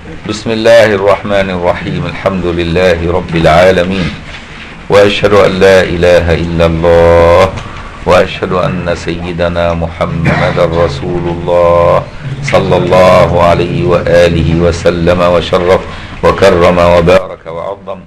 بسم الله الرحمن الرحيم الحمد لله رب العالمين واشهد ان لا اله الا الله واشهد ان سيدنا محمدا رسول الله صلى الله عليه واله وسلم وشرف وكرم وبارك وعظم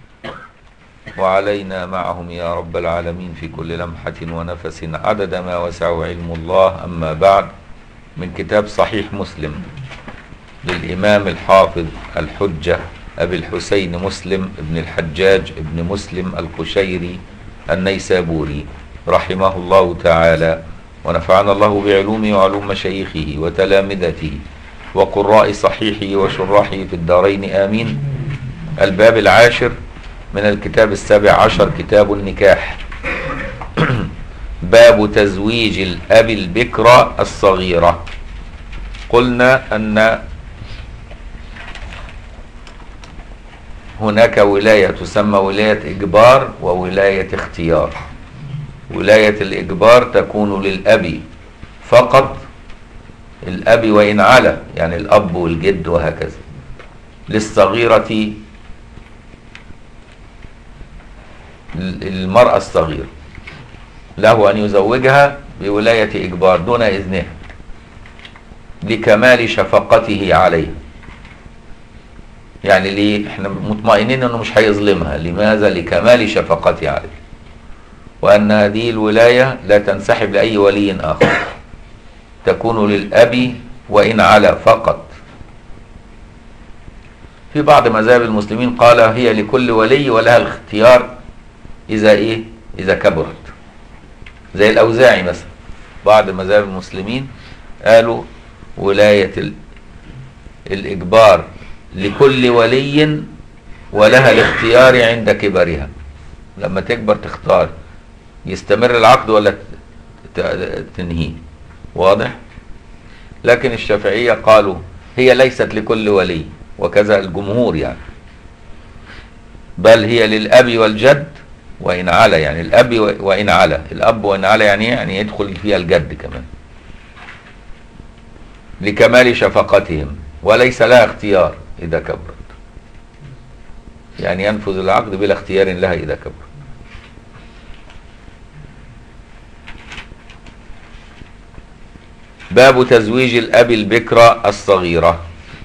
وعلينا معهم يا رب العالمين في كل لمحه ونفس عدد ما وسعه علم الله اما بعد من كتاب صحيح مسلم للإمام الحافظ الحجة أبي الحسين مسلم ابن الحجاج ابن مسلم القشيري النيسابوري رحمه الله تعالى ونفعنا الله بعلومه وعلوم مشايخه وتلامذته وقراء صحيحه وشراحه في الدارين آمين الباب العاشر من الكتاب السابع عشر كتاب النكاح باب تزويج الأب البكرة الصغيرة قلنا أن هناك ولاية تسمى ولاية إجبار وولاية اختيار ولاية الإجبار تكون للأب فقط الأب وإن على يعني الأب والجد وهكذا للصغيرة المرأة الصغيرة له أن يزوجها بولاية إجبار دون إذنها لكمال شفقته عليها يعني ليه احنا مطمئنين انه مش هيظلمها لماذا لكمال شفقته عليه وان هذه الولايه لا تنسحب لاي ولي اخر تكون للاب وان على فقط في بعض مذاهب المسلمين قال هي لكل ولي ولها الاختيار اذا ايه اذا كبرت زي الاوزاعي مثلا بعض مذاهب المسلمين قالوا ولايه الاجبار لكل ولي ولها الاختيار عند كبرها لما تكبر تختار يستمر العقد ولا تنهيه واضح لكن الشافعية قالوا هي ليست لكل ولي وكذا الجمهور يعني بل هي للأب والجد وإن على يعني الأب وإن على الأب وإن على يعني يعني يدخل فيها الجد كمان لكمال شفقتهم وليس لها اختيار إذا كبرت يعني ينفذ العقد بلا اختيار لها إذا كبرت باب تزويج الأب البكرة الصغيرة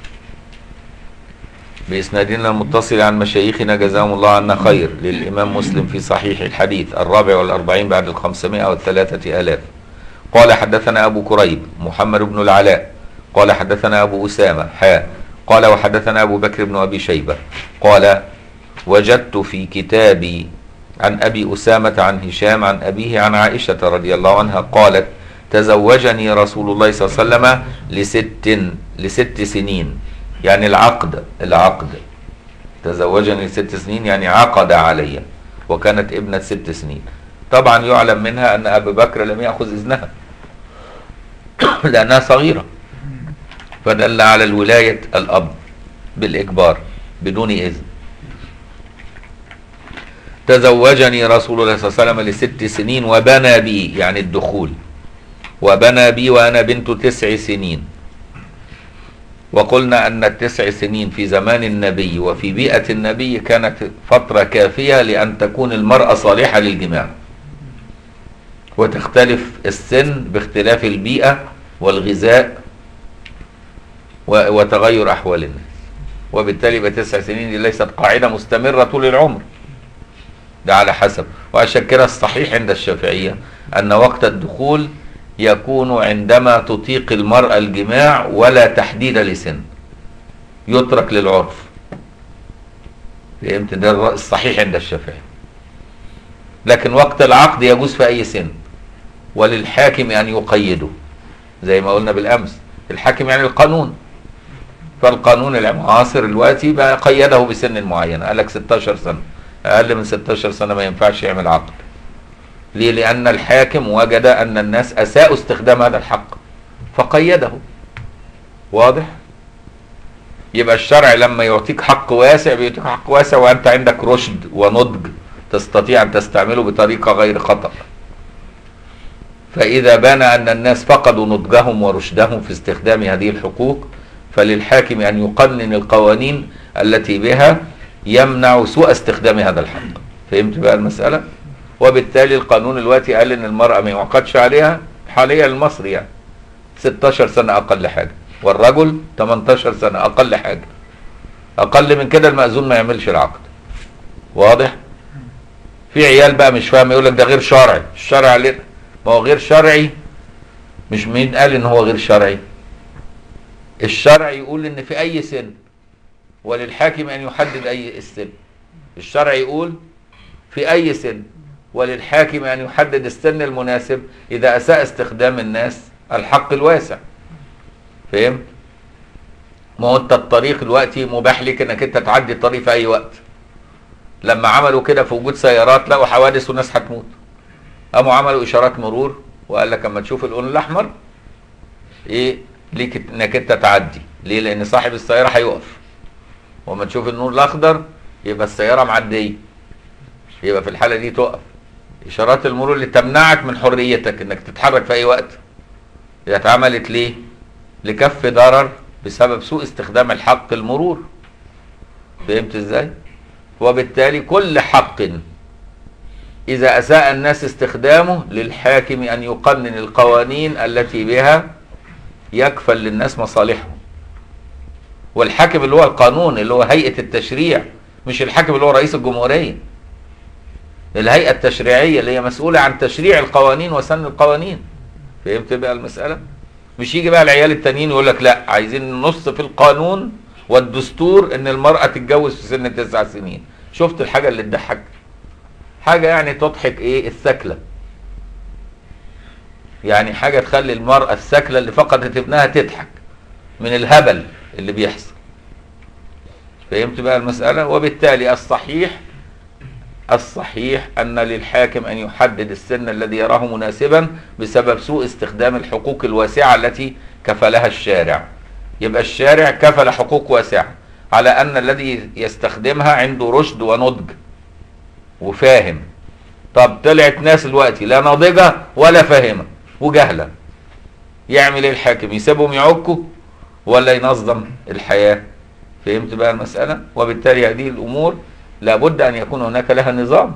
بإسنادنا المتصل عن مشايخنا جزاهم الله عنا خير للإمام مسلم في صحيح الحديث الرابع والأربعين بعد الخمسمائة والثلاثة آلاف قال حدثنا أبو كريب محمد بن العلاء قال حدثنا أبو أسامة حاء قال وحدثنا أبو بكر بن أبي شيبة قال وجدت في كتابي عن أبي أسامة عن هشام عن أبيه عن عائشة رضي الله عنها قالت تزوجني رسول الله صلى الله عليه وسلم لست لست سنين يعني العقد العقد تزوجني لست سنين يعني عقد علي وكانت ابنة ست سنين طبعا يعلم منها أن أبي بكر لم يأخذ إذنها لأنها صغيرة فدل على الولاية الأب بالإجبار بدون إذن تزوجني رسول الله صلى الله عليه وسلم لست سنين وبنى بي يعني الدخول وبنى بي وأنا بنت تسع سنين وقلنا أن التسع سنين في زمان النبي وفي بيئة النبي كانت فترة كافية لأن تكون المرأة صالحة للجماع وتختلف السن باختلاف البيئة والغذاء وتغير أحوال الناس وبالتالي يبقى تسع سنين دي ليست قاعدة مستمرة طول العمر ده على حسب وعشان كده الصحيح عند الشافعية أن وقت الدخول يكون عندما تطيق المرأة الجماع ولا تحديد لسن يترك للعرف فهمت ده الصحيح عند الشافعي لكن وقت العقد يجوز في أي سن وللحاكم أن يقيده زي ما قلنا بالأمس الحاكم يعني القانون فالقانون المعاصر دلوقتي بقى قيده بسن معين قال لك 16 سنه اقل من 16 سنه ما ينفعش يعمل عقد ليه لان الحاكم وجد ان الناس اساءوا استخدام هذا الحق فقيده واضح يبقى الشرع لما يعطيك حق واسع بيعطيك حق واسع وانت عندك رشد ونضج تستطيع ان تستعمله بطريقه غير خطأ فإذا بان أن الناس فقدوا نضجهم ورشدهم في استخدام هذه الحقوق فللحاكم أن يقنن القوانين التي بها يمنع سوء استخدام هذا الحق فهمت بقى المسألة وبالتالي القانون الوقتي قال ان المرأة ما يعقدش عليها حاليا المصري يعني 16 سنة أقل حاجة والرجل 18 سنة أقل حاجة أقل من كده المأذون ما يعملش العقد واضح في عيال بقى مش فاهم يقول لك ده غير شرعي الشرع ليه ما هو غير شرعي مش مين قال ان هو غير شرعي الشرع يقول ان في اي سن وللحاكم ان يحدد اي السن الشرع يقول في اي سن وللحاكم ان يحدد السن المناسب اذا اساء استخدام الناس الحق الواسع فهم ما هو انت الطريق دلوقتي مباح لك انك انت تعدي الطريق في اي وقت لما عملوا كده في وجود سيارات لقوا حوادث وناس هتموت قاموا عملوا اشارات مرور وقال لك اما تشوف اللون الاحمر ايه ليك انك انت تعدي ليه لان صاحب السياره هيقف وما تشوف النور الاخضر يبقى السياره معديه يبقى في الحاله دي تقف اشارات المرور اللي تمنعك من حريتك انك تتحرك في اي وقت هي اتعملت ليه لكف ضرر بسبب سوء استخدام الحق المرور فهمت ازاي وبالتالي كل حق إذا أساء الناس استخدامه للحاكم أن يقنن القوانين التي بها يكفل للناس مصالحهم والحاكم اللي هو القانون اللي هو هيئة التشريع مش الحاكم اللي هو رئيس الجمهورية الهيئة التشريعية اللي هي مسؤولة عن تشريع القوانين وسن القوانين فهمت بقى المسألة مش يجي بقى العيال التانيين يقول لك لا عايزين نص في القانون والدستور ان المرأة تتجوز في سن تسع سنين شفت الحاجة اللي تضحك حاجة يعني تضحك ايه الثكلة يعني حاجة تخلي المرأة الثكلة اللي فقدت ابنها تضحك من الهبل اللي بيحصل فهمت بقى المسألة وبالتالي الصحيح الصحيح أن للحاكم أن يحدد السن الذي يراه مناسبا بسبب سوء استخدام الحقوق الواسعة التي كفلها الشارع يبقى الشارع كفل حقوق واسعة على أن الذي يستخدمها عنده رشد ونضج وفاهم طب طلعت ناس دلوقتي لا ناضجة ولا فاهمة وجهلة يعمل ايه الحاكم يسيبهم يعكوا ولا ينظم الحياة فهمت بقى المسألة وبالتالي هذه الأمور لابد أن يكون هناك لها نظام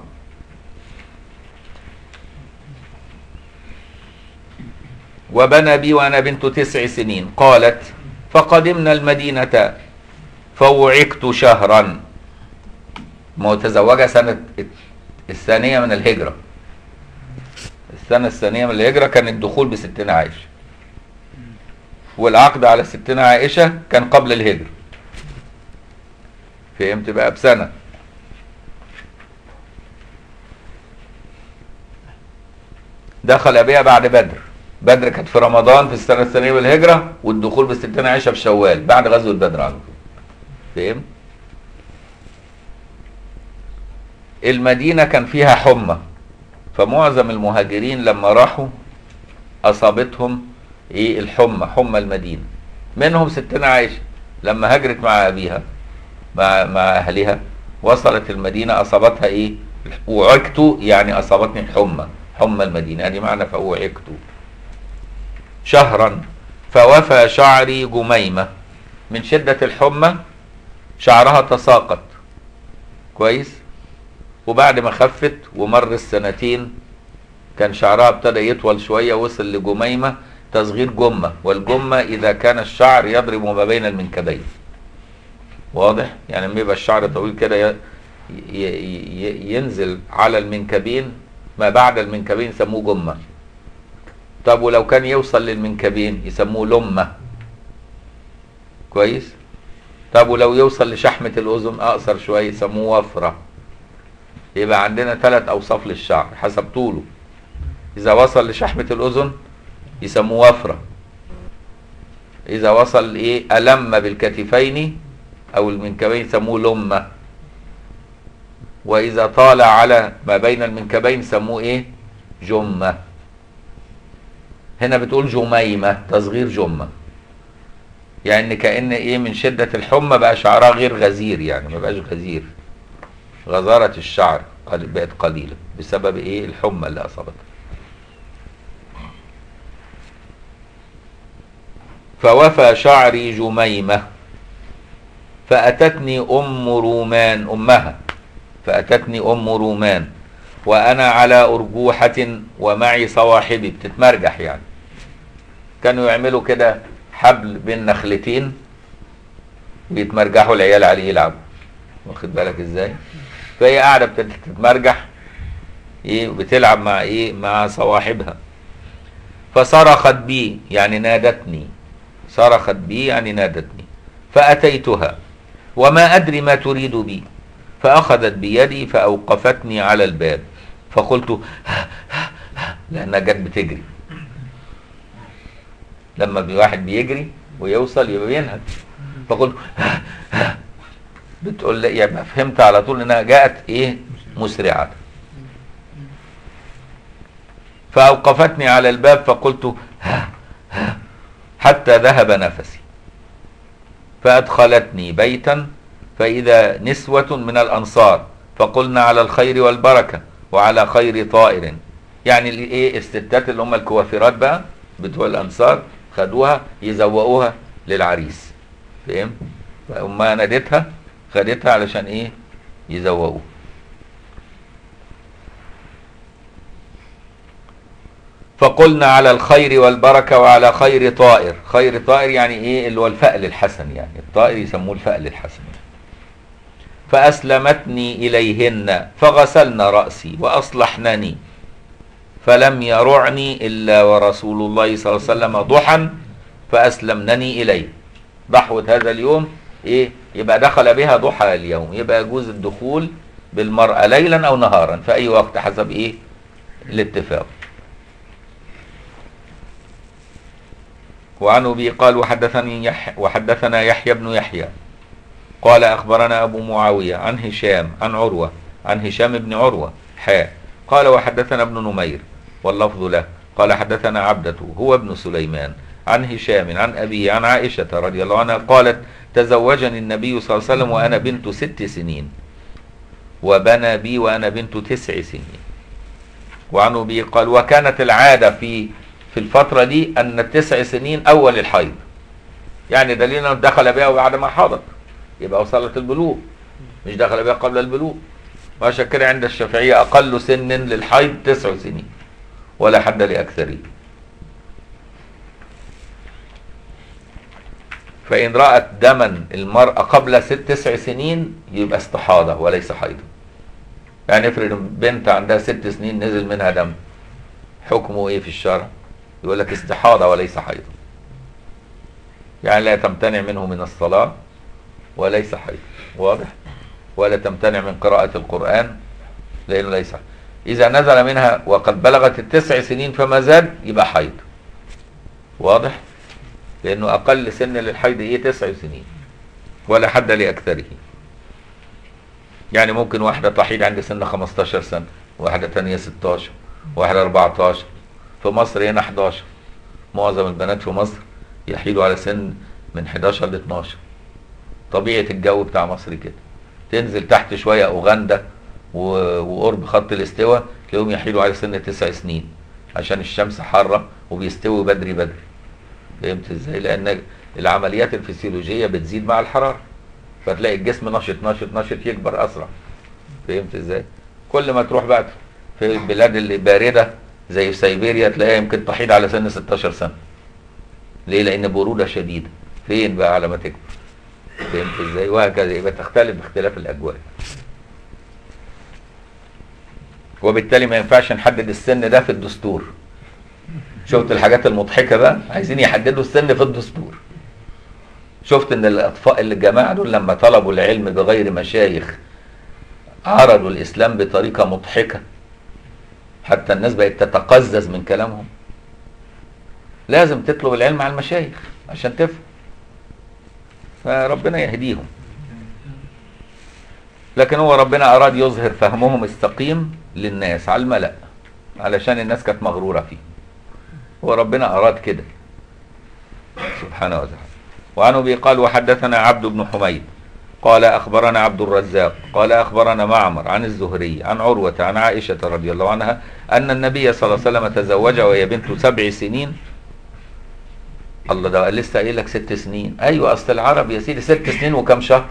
وبنى بي وأنا بنت تسع سنين قالت فقدمنا المدينة فوعكت شهرا ما هو تزوجها سنة الثانية من الهجرة السنة الثانية من الهجرة كان الدخول بستنا عائشة والعقد على ستنا عائشة كان قبل الهجرة فهمت بقى بسنة دخل بها بعد بدر بدر كانت في رمضان في السنة الثانية من الهجرة والدخول بستنا عائشة في شوال بعد غزوة بدر على طول فهمت المدينة كان فيها حمى فمعظم المهاجرين لما راحوا أصابتهم إيه الحمى حمى المدينة منهم ستنا عائشة لما هاجرت مع أبيها مع مع أهلها وصلت المدينة أصابتها إيه وعكت يعني أصابتني الحمى حمى المدينة يعني معنى فأوعكت شهرا فوفى شعري جميمة من شدة الحمى شعرها تساقط كويس وبعد ما خفت ومر السنتين كان شعرها ابتدى يطول شوية وصل لجميمة تصغير جمة والجمة إذا كان الشعر يضرب ما بين المنكبين واضح يعني لما يبقى الشعر طويل كده ينزل على المنكبين ما بعد المنكبين يسموه جمة طب ولو كان يوصل للمنكبين يسموه لمة كويس طب ولو يوصل لشحمة الأذن أقصر شوية يسموه وفرة يبقى عندنا ثلاث أوصاف للشعر حسب طوله إذا وصل لشحمة الأذن يسموه وفرة إذا وصل إيه ألم بالكتفين أو المنكبين يسموه لمة وإذا طال على ما بين المنكبين يسموه إيه جمة هنا بتقول جميمة تصغير جمة يعني كأن إيه من شدة الحمى بقى شعرها غير غزير يعني ما بقاش غزير غزارة الشعر بقت قليلة بسبب إيه الحمى اللي أصابتها فوفى شعري جميمة فأتتني أم رومان أمها فأتتني أم رومان وأنا على أرجوحة ومعي صواحبي بتتمرجح يعني كانوا يعملوا كده حبل بين نخلتين ويتمرجحوا العيال عليه يلعبوا واخد بالك ازاي فهي قاعده بتتمرجح ايه بتلعب مع ايه مع صواحبها فصرخت بي يعني نادتني صرخت بي يعني نادتني فأتيتها وما أدري ما تريد بي فأخذت بيدي فأوقفتني على الباب فقلت لأنها جت بتجري لما الواحد بيجري ويوصل يبقى بينهج فقلت بتقول لي يبقى فهمت على طول انها جاءت ايه مسرعه فأوقفتني على الباب فقلت ها ها حتى ذهب نفسي فأدخلتني بيتا فإذا نسوة من الأنصار فقلنا على الخير والبركة وعلى خير طائر يعني الايه الستات اللي هم الكوافرات بقى بتوع الأنصار خدوها يزوقوها للعريس فاهم فأمها نادتها خدتها علشان ايه يزوقوها فقلنا على الخير والبركة وعلى خير طائر خير طائر يعني ايه اللي هو الفأل الحسن يعني الطائر يسموه الفأل الحسن فأسلمتني إليهن فغسلن رأسي وأصلحنني فلم يرعني إلا ورسول الله صلى الله عليه وسلم ضحى فأسلمنني إليه ضحوة هذا اليوم إيه يبقى دخل بها ضحى اليوم يبقى يجوز الدخول بالمرأة ليلا أو نهارا في أي وقت حسب إيه الاتفاق وعن ابي قال وحدثني يح وحدثنا يحيى بن يحيى قال اخبرنا ابو معاويه عن هشام عن عروه عن هشام بن عروه حاء قال وحدثنا ابن نمير واللفظ له قال حدثنا عبدة هو ابن سليمان عن هشام عن أبيه عن عائشة رضي الله عنها قالت تزوجني النبي صلى الله عليه وسلم وأنا بنت ست سنين وبنى بي وأنا بنت تسع سنين وعن أبي قال وكانت العادة في في الفترة دي أن التسع سنين أول الحيض يعني دليل أنه دخل بها بعد ما حاضت يبقى وصلت البلوغ مش دخل بها قبل البلوغ وعشان كده عند الشافعية أقل سن للحيض تسع سنين ولا حد لأكثره فإن رأت دما المرأة قبل ست تسع سنين يبقى استحاضة وليس حيضا يعني افرض بنت عندها ست سنين نزل منها دم حكمه ايه في الشرع يقول لك استحاضة وليس حيضا يعني لا تمتنع منه من الصلاة وليس حيض واضح ولا تمتنع من قراءة القرآن لأنه ليس حيض. إذا نزل منها وقد بلغت التسع سنين فما زاد يبقى حيض واضح لأنه أقل سن للحيض إيه تسع سنين ولا حد لأكثره يعني ممكن واحدة تحيض عند سن 15 سنة واحدة تانية 16 واحدة 14 في مصر هنا 11 معظم البنات في مصر يحيلوا على سن من 11 ل 12 طبيعة الجو بتاع مصر كده تنزل تحت شوية أوغندا و- وقرب خط الاستواء تلاقيهم يحيلوا على سن تسع سنين عشان الشمس حارة وبيستوي بدري بدري فهمت ازاي؟ لأن العمليات الفسيولوجية بتزيد مع الحرارة فتلاقي الجسم نشط نشط نشط يكبر أسرع فهمت ازاي؟ كل ما تروح بقى في البلاد اللي باردة زي في سيبيريا تلاقيها يمكن تحيض على سن 16 سنة ليه؟ لأن برودة شديدة فين بقى على ما تكبر فهمت ازاي؟ وهكذا يبقى تختلف باختلاف الأجواء وبالتالي ما ينفعش نحدد السن ده في الدستور شفت الحاجات المضحكة بقى عايزين يحددوا السن في الدستور شفت ان الاطفال اللي الجماعة دول لما طلبوا العلم بغير مشايخ عرضوا الاسلام بطريقة مضحكة حتى الناس بقت تتقزز من كلامهم لازم تطلب العلم على المشايخ عشان تفهم فربنا يهديهم لكن هو ربنا اراد يظهر فهمهم السقيم للناس على الملأ علشان الناس كانت مغرورة فيه هو ربنا اراد كده سبحانه وتعالى وعن ابي قال وحدثنا عبد بن حميد قال اخبرنا عبد الرزاق قال اخبرنا معمر عن الزهري عن عروه عن عائشه رضي الله عنها ان النبي صلى الله عليه وسلم تزوج وهي بنت سبع سنين الله ده لسه قايل لك ست سنين ايوه اصل العرب يا سيدي ست سنين وكم شهر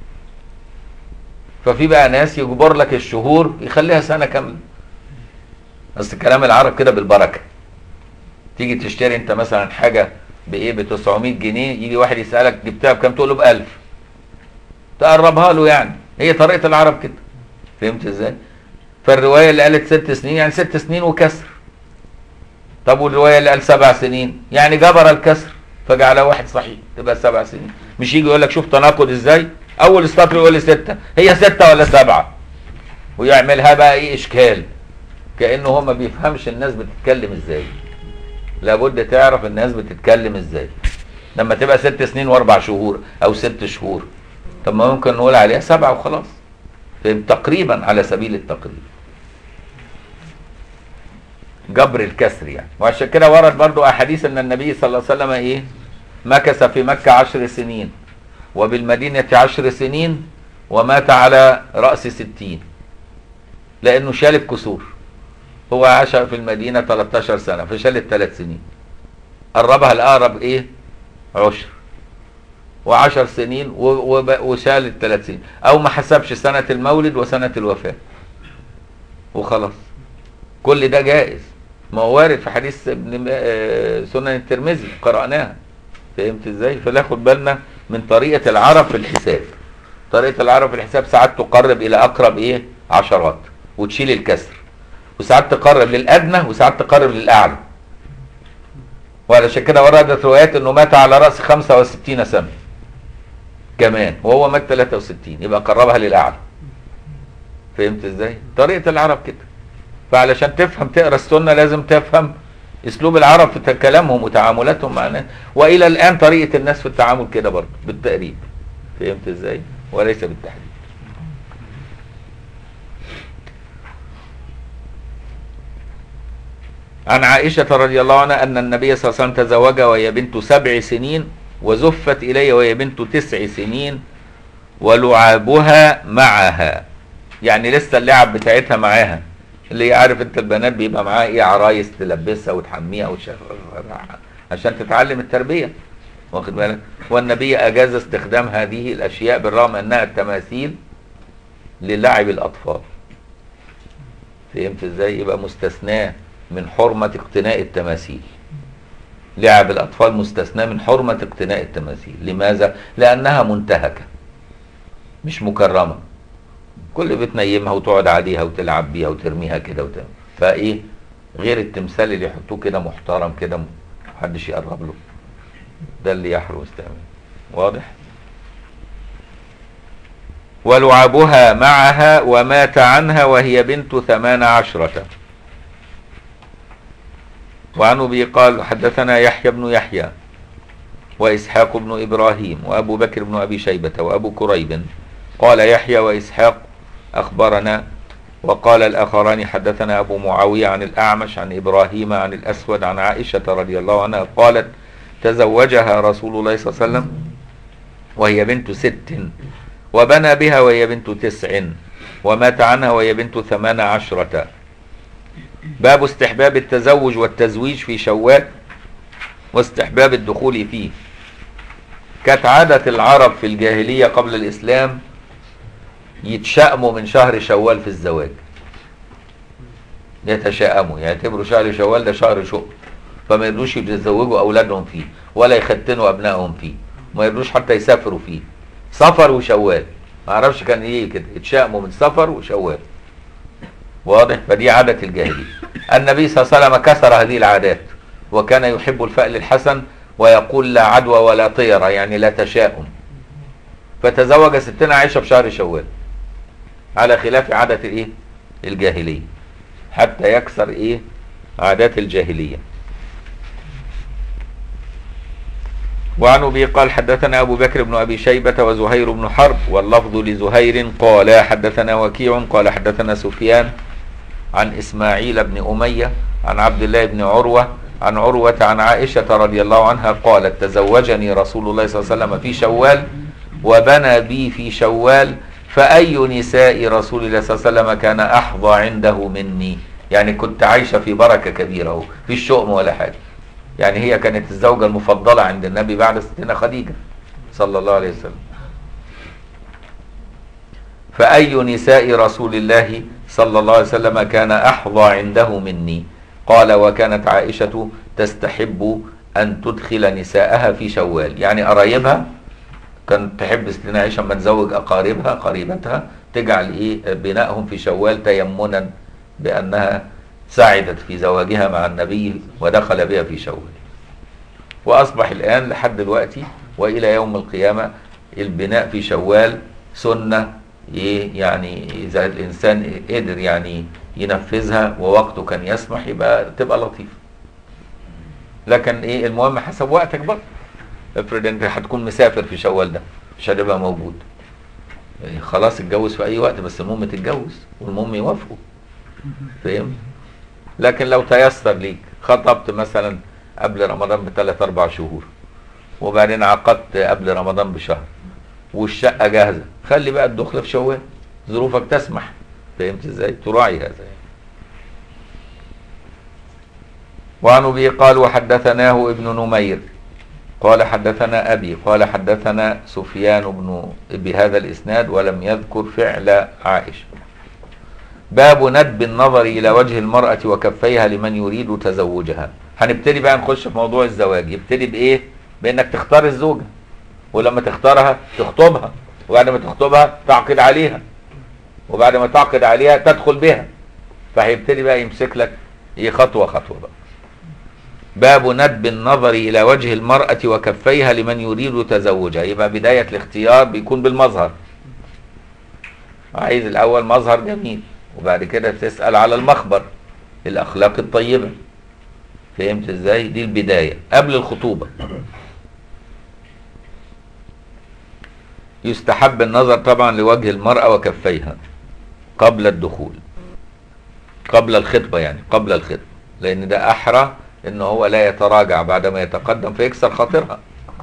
ففي بقى ناس يجبر لك الشهور يخليها سنه كامله اصل كلام العرب كده بالبركه تيجي تشتري انت مثلا حاجه بايه ب 900 جنيه يجي واحد يسالك جبتها بكام تقول له ب 1000 تقربها له يعني هي طريقه العرب كده فهمت ازاي فالروايه اللي قالت ست سنين يعني ست سنين وكسر طب والروايه اللي قال سبع سنين يعني جبر الكسر فجعلها واحد صحيح تبقى سبع سنين مش يجي يقول لك شوف تناقض ازاي اول سطر يقول لي سته هي سته ولا سبعه ويعملها بقى ايه اشكال كانه هو ما بيفهمش الناس بتتكلم ازاي لابد تعرف الناس بتتكلم ازاي لما تبقى ست سنين واربع شهور او ست شهور طب ما ممكن نقول عليها سبعه وخلاص فهم تقريبا على سبيل التقريب جبر الكسر يعني وعشان كده ورد برضو احاديث ان النبي صلى الله عليه وسلم ايه مكث في مكة عشر سنين وبالمدينة عشر سنين ومات على رأس ستين لأنه شال الكسور هو عاش في المدينة 13 سنة فشال الثلاث سنين قربها الأقرب إيه عشر وعشر سنين و- وب- وشال الثلاث سنين أو ما حسبش سنة المولد وسنة الوفاة وخلاص كل ده جائز ما هو وارد في حديث ابن م- آه، سنن الترمذي قرأناها فهمت ازاي فناخد بالنا من طريقة العرب في الحساب طريقة العرب في الحساب ساعات تقرب إلى أقرب إيه عشرات وتشيل الكسر وساعات تقرب للأدنى وساعات تقرب للأعلى وعلشان كده وردت روايات انه مات على رأس 65 سنة كمان وهو مات 63 يبقى قربها للأعلى فهمت ازاي؟ طريقة العرب كده فعلشان تفهم تقرا السنة لازم تفهم اسلوب العرب في كلامهم وتعاملاتهم مع الناس والى الان طريقة الناس في التعامل كده برضه بالتقريب فهمت ازاي؟ وليس بالتحديد عن عائشة رضي الله عنها أن النبي صلى الله عليه وسلم تزوجها وهي بنت سبع سنين وزفت إليه وهي بنت تسع سنين ولعابها معها يعني لسه اللعب بتاعتها معاها اللي عارف انت البنات بيبقى معاها ايه عرايس تلبسها وتحميها وتشغلها عشان تتعلم التربية واخد بالك والنبي أجاز استخدام هذه الأشياء بالرغم أنها التماثيل للعب الأطفال فهمت ازاي يبقى مستثناه من حرمة اقتناء التماثيل لعب الأطفال مستثنى من حرمة اقتناء التماثيل لماذا؟ لأنها منتهكة مش مكرمة كل بتنيمها وتقعد عليها وتلعب بيها وترميها كده وتعمل فايه غير التمثال اللي يحطوه كده محترم كده محدش يقرب له ده اللي يحرم استعماله واضح ولعبها معها ومات عنها وهي بنت ثمان عشرة وعن ابي قال حدثنا يحيى بن يحيى واسحاق بن ابراهيم وابو بكر بن ابي شيبه وابو كريب قال يحيى واسحاق اخبرنا وقال الاخران حدثنا ابو معاويه عن الاعمش عن ابراهيم عن الاسود عن عائشه رضي الله عنها قالت تزوجها رسول الله صلى الله عليه وسلم وهي بنت ست وبنى بها وهي بنت تسع ومات عنها وهي بنت ثمان عشرة باب استحباب التزوج والتزويج في شوال واستحباب الدخول فيه كانت عادة العرب في الجاهلية قبل الإسلام يتشائموا من شهر شوال في الزواج يتشائموا يعتبروا شهر شوال ده شهر شؤم فما يرضوش يتزوجوا أولادهم فيه ولا يختنوا أبنائهم فيه ما يرضوش حتى يسافروا فيه سفر وشوال ما اعرفش كان ايه كده يتشائموا من سفر وشوال واضح فدي عادة الجاهلية النبي صلى الله عليه وسلم كسر هذه العادات وكان يحب الفأل الحسن ويقول لا عدوى ولا طيرة يعني لا تشاؤم فتزوج ستنا عائشة في شهر شوال على خلاف عادة الايه الجاهلية حتى يكسر ايه عادات الجاهلية وعن ابي قال حدثنا ابو بكر بن ابي شيبه وزهير بن حرب واللفظ لزهير قال حدثنا وكيع قال حدثنا سفيان عن اسماعيل بن اميه عن عبد الله بن عروه عن عروه عن عائشه رضي الله عنها قالت تزوجني رسول الله صلى الله عليه وسلم في شوال وبنى بي في شوال فاي نساء رسول الله صلى الله عليه وسلم كان احظى عنده مني يعني كنت عايشه في بركه كبيره اهو في الشؤم ولا حاجه يعني هي كانت الزوجة المفضلة عند النبي بعد ستنا خديجة صلى الله عليه وسلم فأي نساء رسول الله صلى الله عليه وسلم كان أحظى عنده مني قال وكانت عائشة تستحب أن تدخل نساءها في شوال يعني قرايبها كانت تحب ستنا عائشة لما تزوج أقاربها قريبتها تجعل إيه بنائهم في شوال تيمنا بأنها ساعدت في زواجها مع النبي ودخل بها في شوال وأصبح الآن لحد دلوقتي وإلى يوم القيامة البناء في شوال سنة إيه يعني إذا الإنسان قدر يعني ينفذها ووقته كان يسمح يبقى تبقى لطيفة لكن إيه المهم حسب وقتك برضه افرض أنت هتكون مسافر في شوال ده مش هتبقى موجود يعني خلاص اتجوز في أي وقت بس المهم تتجوز والمهم يوافقوا فاهم لكن لو تيسر ليك خطبت مثلا قبل رمضان بثلاث اربع شهور وبعدين عقدت قبل رمضان بشهر والشقه جاهزه خلي بقى الدخله في شوال ظروفك تسمح فهمت ازاي تراعي هذا يعني. وعن ابي قال وحدثناه ابن نمير قال حدثنا ابي قال حدثنا سفيان بن بهذا الاسناد ولم يذكر فعل عائشه باب ندب النظر الى وجه المرأة وكفيها لمن يريد تزوجها هنبتدي بقى نخش في موضوع الزواج يبتدي بايه بانك تختار الزوجة ولما تختارها تخطبها وبعد ما تخطبها تعقد عليها وبعد ما تعقد عليها تدخل بها فهيبتدي بقى يمسك لك ايه خطوة خطوة بقى باب ندب النظر الى وجه المرأة وكفيها لمن يريد تزوجها يبقى بداية الاختيار بيكون بالمظهر عايز الاول مظهر جميل وبعد كده تسأل على المخبر الأخلاق الطيبة فهمت ازاي دي البداية قبل الخطوبة يستحب النظر طبعا لوجه المرأة وكفيها قبل الدخول قبل الخطبة يعني قبل الخطبة لأن ده أحرى إن هو لا يتراجع بعدما يتقدم فيكسر خاطرها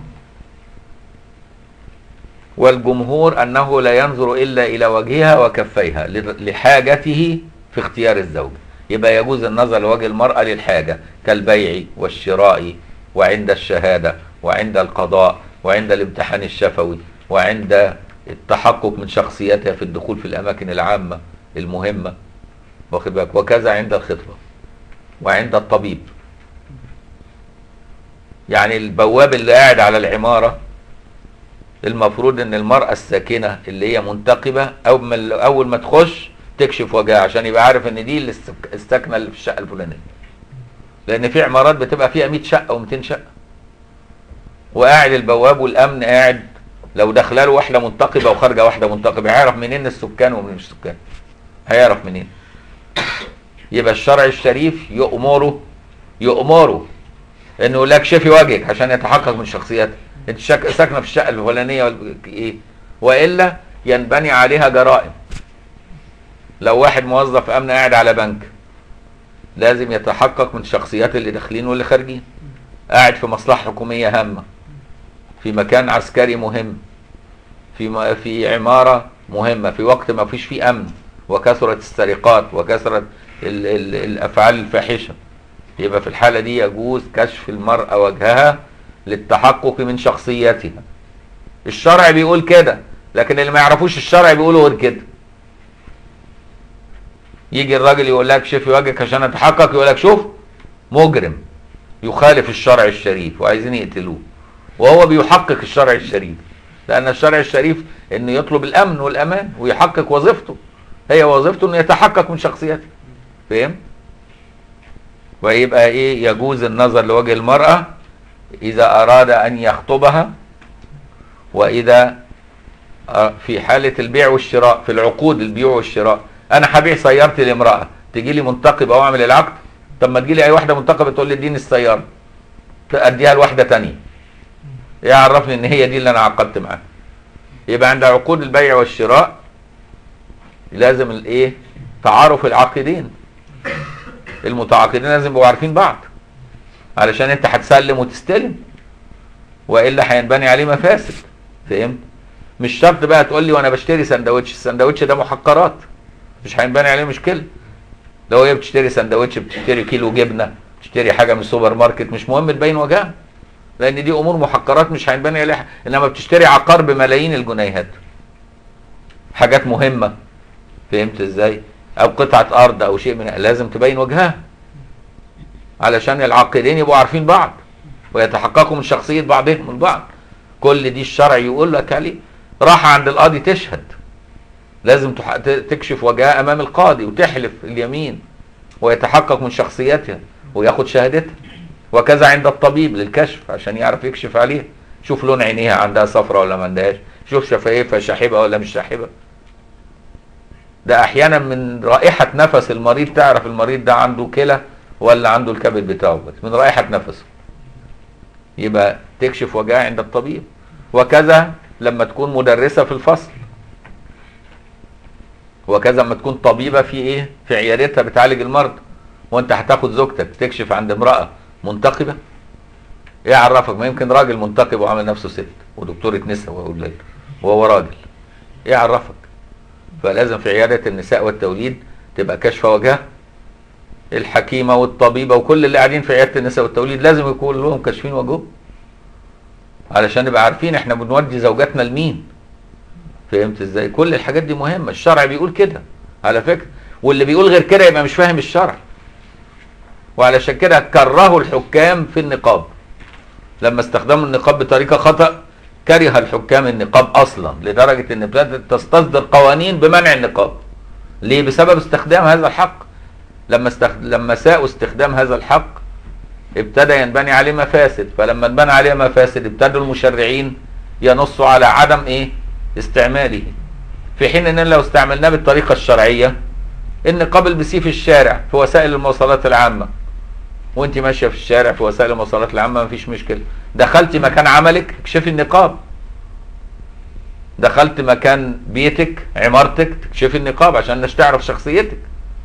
والجمهور أنه لا ينظر إلا إلى وجهها وكفيها لحاجته في اختيار الزوج يبقى يجوز النظر لوجه المرأة للحاجة كالبيع والشراء وعند الشهادة وعند القضاء وعند الامتحان الشفوي وعند التحقق من شخصيتها في الدخول في الأماكن العامة المهمة واخد بالك وكذا عند الخطبة وعند الطبيب يعني البواب اللي قاعد على العمارة المفروض ان المرأة الساكنة اللي هي منتقبة او من اول ما تخش تكشف وجهها عشان يبقى عارف ان دي الساكنة اللي في الشقة الفلانية لان في عمارات بتبقى فيها 100 شقة و200 شقة وقاعد البواب والامن قاعد لو داخله له واحدة منتقبة وخارجة واحدة منتقبة هيعرف منين السكان ومن السكان هيعرف منين يبقى الشرع الشريف يأمره يأمره انه يقول لك شفي وجهك عشان يتحقق من شخصيتك انت شك... ساكنه في الشقه الفلانيه ولا ايه والا ينبني عليها جرائم لو واحد موظف امن قاعد على بنك لازم يتحقق من الشخصيات اللي داخلين واللي خارجين قاعد في مصلحه حكوميه هامه في مكان عسكري مهم في م... في عماره مهمه في وقت ما فيش فيه امن وكثرت السرقات وكثرت ال... ال... الافعال الفاحشه يبقى في الحاله دي يجوز كشف المراه وجهها للتحقق من شخصيتها الشرع بيقول كده لكن اللي ما يعرفوش الشرع بيقولوا غير كده يجي الراجل يقول لك شوفي وجهك عشان اتحقق يقول لك شوف مجرم يخالف الشرع الشريف وعايزين يقتلوه وهو بيحقق الشرع الشريف لان الشرع الشريف انه يطلب الامن والامان ويحقق وظيفته هي وظيفته انه يتحقق من شخصيته فاهم ويبقى ايه يجوز النظر لوجه المرأة اذا اراد ان يخطبها واذا في حالة البيع والشراء في العقود البيع والشراء انا هبيع سيارتي لامرأة تجي لي منتقبة واعمل العقد طب ما تجي لي اي واحدة منتقبة تقول لي اديني السيارة اديها لواحدة تانية يعرفني ان هي دي اللي انا عقدت معاها يبقى عند عقود البيع والشراء لازم الايه تعارف العاقدين المتعاقدين لازم يبقوا عارفين بعض علشان انت هتسلم وتستلم والا هينبني عليه مفاسد فهمت مش شرط بقى تقول لي وانا بشتري سندوتش السندوتش ده محقرات مش هينبني عليه مشكله لو هي بتشتري سندوتش بتشتري كيلو جبنه تشتري حاجه من السوبر ماركت مش مهم تبين وجهها لان دي امور محقرات مش هينبني عليها انما بتشتري عقار بملايين الجنيهات حاجات مهمه فهمت ازاي او قطعه ارض او شيء من لازم تبين وجهها علشان العاقلين يبقوا عارفين بعض ويتحققوا من شخصيه بعضهم من بعض كل دي الشرع يقول لك عليه راح عند القاضي تشهد لازم تح- ت- تكشف وجهها امام القاضي وتحلف اليمين ويتحقق من شخصيتها وياخد شهادتها وكذا عند الطبيب للكشف عشان يعرف يكشف عليها شوف لون عينيها عندها صفرة ولا ما عندهاش شوف شفايفها شاحبة ولا مش شاحبة ده احيانا من رائحة نفس المريض تعرف المريض ده عنده كلى ولا عنده الكبد بتاعه بس من رائحة نفسه يبقى تكشف وجهها عند الطبيب وكذا لما تكون مدرسة في الفصل وكذا لما تكون طبيبة في ايه في عيادتها بتعالج المرضى وانت هتاخد زوجتك تكشف عند امرأة منتقبة ايه عرفك ما يمكن راجل منتقب وعامل نفسه ست ودكتورة نساء واولاد وهو راجل ايه عرفك فلازم في عيادة النساء والتوليد تبقى كشف وجهها الحكيمة والطبيبة وكل اللي قاعدين في عيادة النساء والتوليد لازم يكون لهم كاشفين وجههم علشان نبقى عارفين احنا بنودي زوجاتنا لمين فهمت ازاي كل الحاجات دي مهمة الشرع بيقول كده على فكرة واللي بيقول غير كده يبقى مش فاهم الشرع وعلشان كده كرهوا الحكام في النقاب لما استخدموا النقاب بطريقة خطأ كره الحكام النقاب اصلا لدرجة ان ابتدت تصتصدر قوانين بمنع النقاب ليه بسبب استخدام هذا الحق لما استخد... لما ساءوا استخدام هذا الحق ابتدى ينبني عليه مفاسد فلما انبنى عليه مفاسد ابتدوا المشرعين ينصوا على عدم ايه استعماله في حين ان لو استعملناه بالطريقة الشرعية النقاب البسيه في الشارع في وسائل المواصلات العامة وانت ماشية في الشارع في وسائل المواصلات العامة مفيش مشكلة دخلتي مكان عملك اكشفي النقاب دخلت مكان بيتك عمارتك تكشفي النقاب عشان الناس تعرف شخصيتك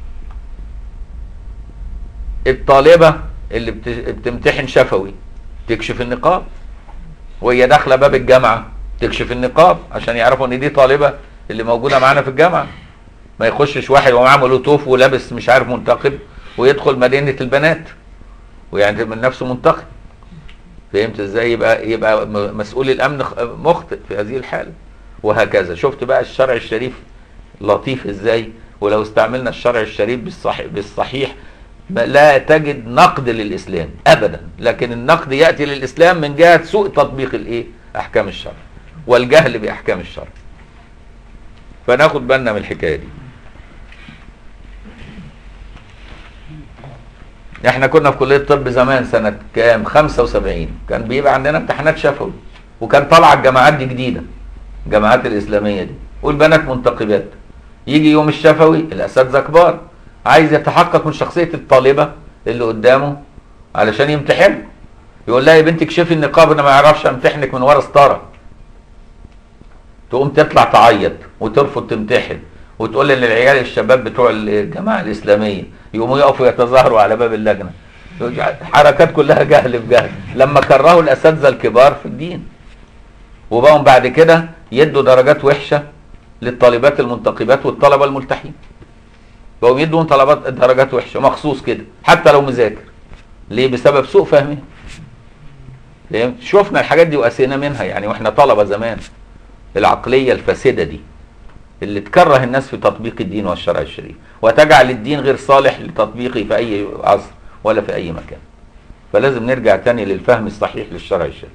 الطالبة اللي بت- بتمتحن شفوي تكشف النقاب وهي داخلة باب الجامعة تكشف النقاب عشان يعرفوا ان دي طالبة اللي موجودة معانا في الجامعة ما يخشش واحد ومعاه مولوتوف ولابس مش عارف منتقب ويدخل مدينة البنات ويعني من نفسه منتقب فهمت ازاي يبقى يبقى م- مسؤول الامن خ- مخطئ في هذه الحالة وهكذا شفت بقى الشرع الشريف لطيف ازاي ولو استعملنا الشرع الشريف بالصحيح, بالصحيح ما- لا تجد نقد للاسلام ابدا لكن النقد ياتي للاسلام من جهه سوء تطبيق الايه احكام الشرع والجهل باحكام الشرع فناخد بالنا من الحكايه دي احنا كنا في كليه الطب زمان سنه كام 75 كان بيبقى عندنا امتحانات شفوي وكان طالعه الجامعات دي جديده الجامعات الاسلاميه دي والبنات منتقبات يجي يوم الشفوي الاساتذه كبار عايز يتحقق من شخصيه الطالبه اللي قدامه علشان يمتحن يقول لها يا بنتي اكشفي النقاب انا ما اعرفش امتحنك من ورا ستاره تقوم تطلع تعيط وترفض تمتحن وتقول للعيال الشباب بتوع الجماعه الاسلاميه يقوموا يقفوا يتظاهروا على باب اللجنه حركات كلها جهل بجهل لما كرهوا الاساتذه الكبار في الدين وبقوا بعد كده يدوا درجات وحشه للطالبات المنتقبات والطلبه الملتحين بقوا يدوا طلبات درجات وحشه مخصوص كده حتى لو مذاكر ليه بسبب سوء فهمهم فهمت؟ شفنا الحاجات دي وقسينا منها يعني واحنا طلبه زمان العقليه الفاسده دي اللي تكره الناس في تطبيق الدين والشرع الشريف وتجعل الدين غير صالح لتطبيقه في اي عصر ولا في اي مكان فلازم نرجع تاني للفهم الصحيح للشرع الشريف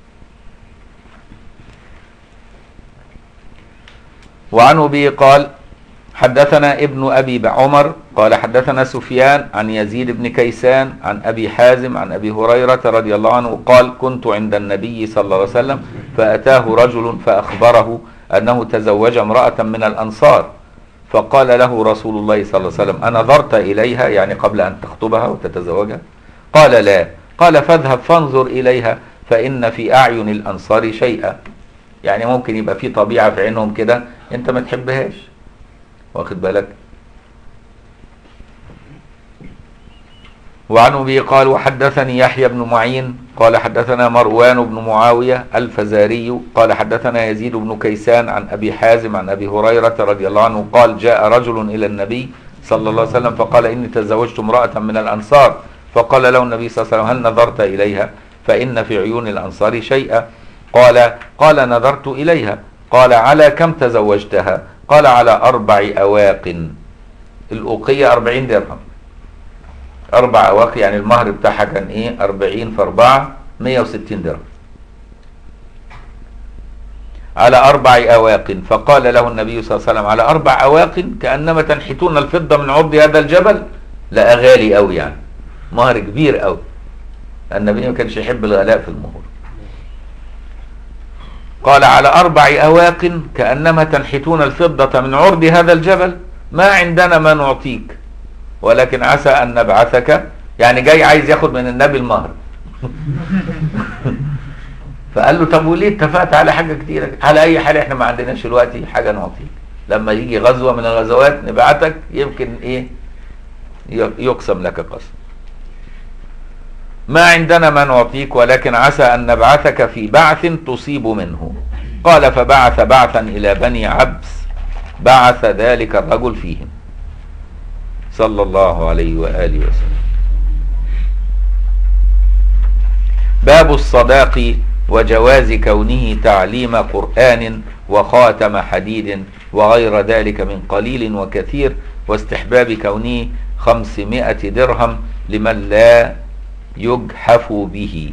وعنه به قال حدثنا ابن ابي عمر قال حدثنا سفيان عن يزيد بن كيسان عن ابي حازم عن ابي هريره رضي الله عنه قال كنت عند النبي صلى الله عليه وسلم فاتاه رجل فاخبره انه تزوج امراه من الانصار فقال له رسول الله صلى الله عليه وسلم انظرت اليها يعني قبل ان تخطبها وتتزوجها قال لا قال فاذهب فانظر اليها فان في اعين الانصار شيئا يعني ممكن يبقى في طبيعه في عينهم كده انت ما تحبهاش واخد بالك وعن ابي قال وحدثني يحيى بن معين قال حدثنا مروان بن معاويه الفزاري قال حدثنا يزيد بن كيسان عن ابي حازم عن ابي هريره رضي الله عنه قال جاء رجل الى النبي صلى الله عليه وسلم فقال اني تزوجت امراه من الانصار فقال له النبي صلى الله عليه وسلم هل نظرت إليها فإن في عيون الأنصار شيئا قال قال نظرت إليها قال على كم تزوجتها قال على أربع أواق الأوقية أربعين درهم أربع أواق يعني المهر بتاعها كان إيه أربعين في أربعة مية وستين درهم على أربع أواق فقال له النبي صلى الله عليه وسلم على أربع أواق كأنما تنحتون الفضة من عرض هذا الجبل لا غالي أوي يعني مهر كبير أوي النبي ما كانش يحب الغلاء في المهور قال على أربع أواق كأنما تنحتون الفضة من عرض هذا الجبل ما عندنا ما نعطيك ولكن عسى أن نبعثك يعني جاي عايز ياخد من النبي المهر فقال له طب وليه اتفقت على حاجة كتيرة على أي حال احنا ما عندناش دلوقتي حاجة نعطيك لما يجي غزوة من الغزوات نبعتك يمكن ايه يقسم لك قسم ما عندنا ما نعطيك ولكن عسى أن نبعثك في بعث تصيب منه قال فبعث بعثا إلى بني عبس بعث ذلك الرجل فيهم صلى الله عليه وآله وسلم باب الصداق وجواز كونه تعليم قرآن وخاتم حديد وغير ذلك من قليل وكثير واستحباب كونه خمسمائة درهم لمن لا يجحف به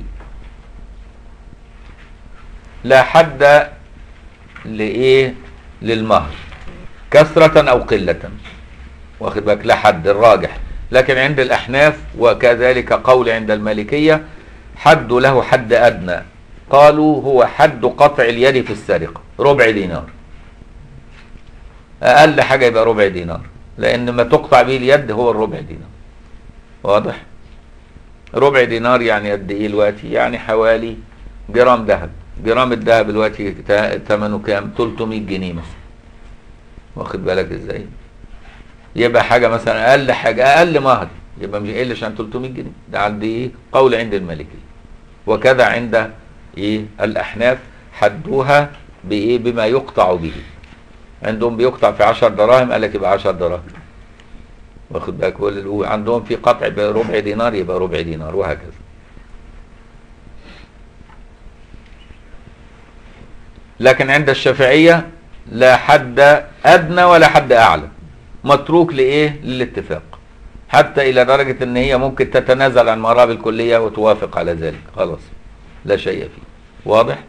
لا حد لإيه للمهر كثرة أو قلة واخد بالك لا حد الراجح لكن عند الأحناف وكذلك قول عند المالكية حد له حد أدنى قالوا هو حد قطع اليد في السرقة ربع دينار أقل حاجة يبقى ربع دينار لأن ما تقطع به اليد هو الربع دينار واضح ربع دينار يعني قد ايه دلوقتي يعني حوالي جرام ذهب جرام الذهب دلوقتي ثمنه كام 300 جنيه مثلا واخد بالك ازاي يبقى حاجه مثلا اقل حاجه اقل مهر يبقى مش يقلش عن 300 جنيه ده عند ايه قول عند المالكيه وكذا عند ايه الاحناف حدوها بايه بما يقطع به عندهم بيقطع في 10 دراهم قال لك يبقى 10 دراهم واخد بالك عندهم في قطع بربع دينار يبقى ربع دينار وهكذا لكن عند الشافعية لا حد أدنى ولا حد أعلى متروك لإيه للاتفاق حتى إلى درجة إن هي ممكن تتنازل عن مراب الكلية وتوافق على ذلك خلاص لا شيء فيه واضح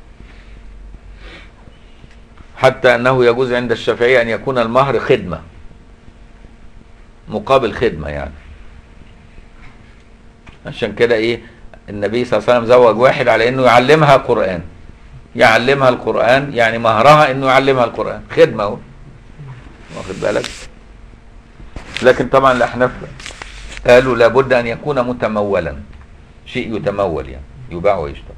حتى أنه يجوز عند الشافعية أن يكون المهر خدمة مقابل خدمة يعني عشان كده ايه النبي صلى الله عليه وسلم زوج واحد على انه يعلمها قرآن يعلمها القرآن يعني مهرها انه يعلمها القرآن خدمة اهو واخد بالك لكن طبعا الاحناف قالوا لابد ان يكون متمولا شيء يتمول يعني يباع ويشترى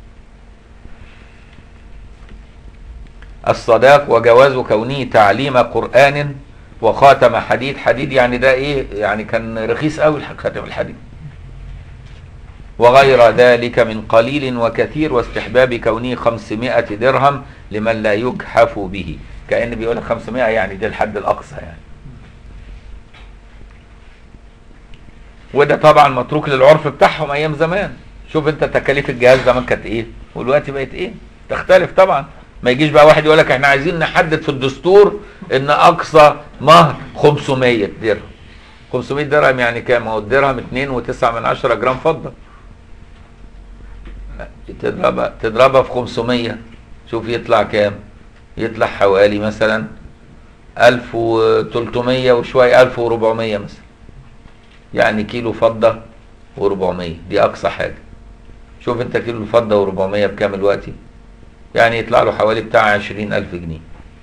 الصداق وجواز كونه تعليم قرآن وخاتم حديد حديد يعني ده ايه يعني كان رخيص قوي خاتم الحديد وغير ذلك من قليل وكثير واستحباب كونه 500 درهم لمن لا يجحف به كأن بيقول لك 500 يعني ده الحد الأقصى يعني وده طبعا متروك للعرف بتاعهم أيام زمان شوف انت تكاليف الجهاز زمان كانت ايه والوقت بقت ايه تختلف طبعا ما يجيش بقى واحد يقول لك احنا عايزين نحدد في الدستور ان اقصى مهر 500 درهم 500 درهم يعني كام هو الدرهم 2.9 من 10 جرام فضه تضربها تضربها في 500 شوف يطلع كام يطلع حوالي مثلا 1300 وشويه 1400 مثلا يعني كيلو فضه و400 دي اقصى حاجه شوف انت كيلو الفضه و400 بكام دلوقتي يعني يطلع له حوالي بتاع 20000 جنيه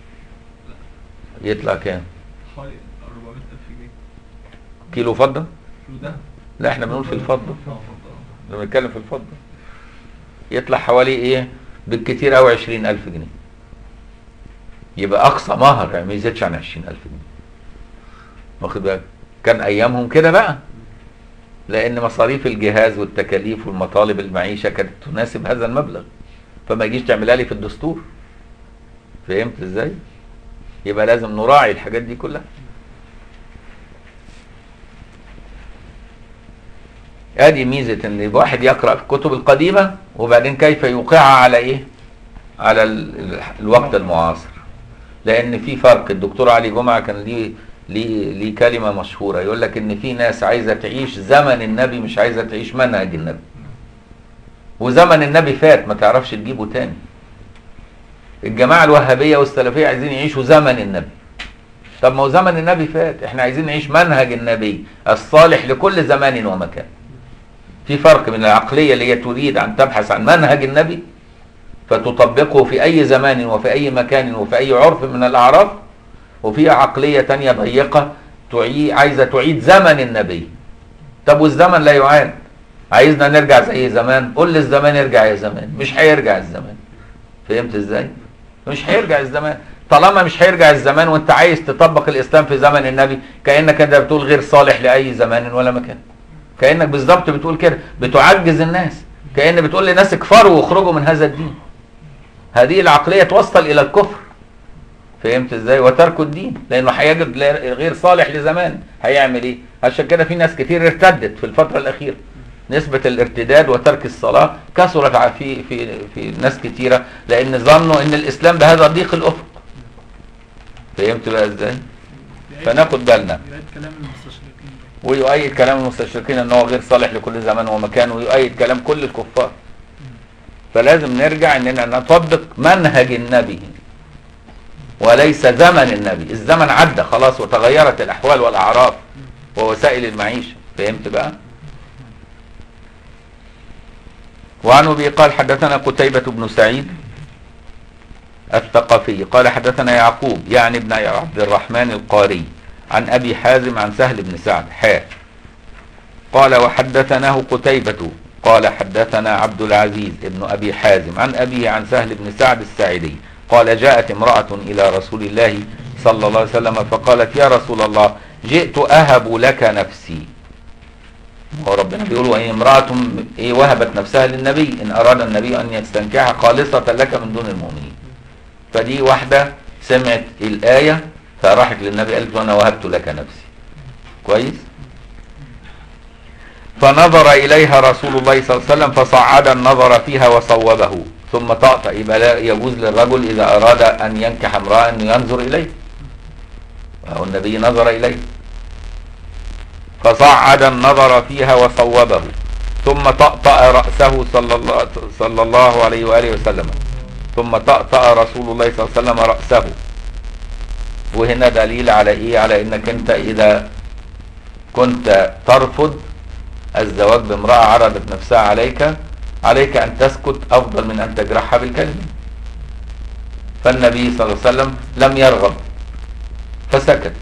يطلع كام حوالي 400000 جنيه كيلو فضه شو ده؟ لا احنا بنقول في الفضه اه فضة. لما بنتكلم في الفضه يطلع حوالي ايه بالكتير قوي 20000 جنيه يبقى اقصى مهر يعني ما يزيدش عن 20000 جنيه واخد بالك كان ايامهم كده بقى لان مصاريف الجهاز والتكاليف والمطالب المعيشه كانت تناسب هذا المبلغ فما يجيش تعملها لي في الدستور فهمت ازاي يبقى لازم نراعي الحاجات دي كلها ادي ميزه ان الواحد يقرا في الكتب القديمه وبعدين كيف يوقعها على ايه على ال- ال- الوقت المعاصر لان في فرق الدكتور علي جمعه كان ليه ليه ليه كلمه مشهوره يقول لك ان في ناس عايزه تعيش زمن النبي مش عايزه تعيش منهج النبي وزمن النبي فات ما تعرفش تجيبه تاني الجماعه الوهابيه والسلفيه عايزين يعيشوا زمن النبي طب ما هو زمن النبي فات احنا عايزين نعيش منهج النبي الصالح لكل زمان ومكان في فرق من العقليه اللي هي تريد ان تبحث عن منهج النبي فتطبقه في اي زمان وفي اي مكان وفي اي عرف من الاعراف وفي عقليه تانية ضيقه تعي عايزه تعيد زمن النبي طب والزمن لا يعاد عايزنا نرجع زي زمان قول للزمان ارجع يا زمان مش هيرجع الزمان فهمت ازاي مش هيرجع الزمان طالما مش هيرجع الزمان وانت عايز تطبق الاسلام في زمن النبي كانك انت بتقول غير صالح لاي زمان ولا مكان كانك بالظبط بتقول كده بتعجز الناس كان بتقول للناس اكفروا واخرجوا من هذا الدين هذه العقليه توصل الى الكفر فهمت ازاي وترك الدين لانه هيجد لا- غير صالح لزمان هيعمل ايه عشان كده في ناس كتير ارتدت في الفتره الاخيره نسبة الارتداد وترك الصلاة كثرت ع- في في في ناس كتيرة لأن ظنوا إن الإسلام بهذا ضيق الأفق. فهمت بقى إزاي؟ فناخد بالنا يعيد كلام المستشرقين ده. ويؤيد كلام المستشرقين ان هو غير صالح لكل زمان ومكان ويؤيد كلام كل الكفار فلازم نرجع اننا نطبق منهج النبي وليس زمن النبي الزمن عدى خلاص وتغيرت الاحوال والاعراف ووسائل المعيشه فهمت بقى وعن ابي قال حدثنا قتيبة بن سعيد الثقفي قال حدثنا يعقوب يعني ابن عبد الرحمن القاري عن ابي حازم عن سهل بن سعد حاء قال وحدثناه قتيبة قال حدثنا عبد العزيز ابن ابي حازم عن ابيه عن سهل بن سعد الساعدي قال جاءت امرأة الى رسول الله صلى الله عليه وسلم فقالت يا رسول الله جئت اهب لك نفسي هو ربنا بيقول وان امرأة ايه وهبت نفسها للنبي ان اراد النبي ان يستنكحها خالصة لك من دون المؤمنين فدي واحدة سمعت الآية فراحت للنبي قالت له أنا وهبت لك نفسي كويس فنظر إليها رسول الله صلى الله عليه وسلم فصعد النظر فيها وصوبه ثم طأطأ يبقى لا يجوز للرجل إذا أراد أن ينكح امرأة أن ينظر إليه وهو النبي نظر إليه فصعد النظر فيها وصوبه ثم طأطأ رأسه صلى الله, صلى الله عليه وآله وسلم ثم طأطأ رسول الله صلى الله عليه وسلم رأسه وهنا دليل على ايه على انك انت اذا كنت ترفض الزواج بامرأة عرضت نفسها عليك عليك ان تسكت افضل من ان تجرحها بالكلمة فالنبي صلى الله عليه وسلم لم يرغب فسكت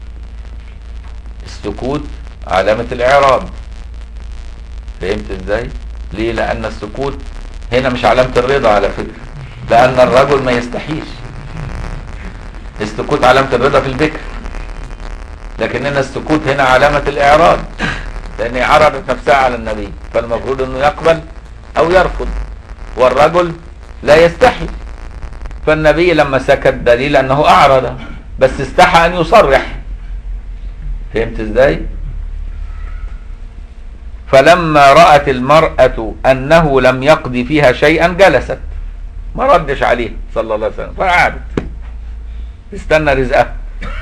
السكوت علامة الاعراض فهمت ازاي ليه لان السكوت هنا مش علامة الرضا على فكرة لان الرجل ما يستحيش السكوت علامة الرضا في البكر لكن هنا السكوت هنا علامة الإعراض لأن هي عرضت نفسها على النبي فالمفروض أنه يقبل أو يرفض والرجل لا يستحي فالنبي لما سكت دليل أنه أعرض بس استحى أن يصرح فهمت إزاي؟ فلما رأت المرأة أنه لم يقضي فيها شيئا جلست ما ردش عليه صلى الله عليه وسلم فقعدت استنى رزقها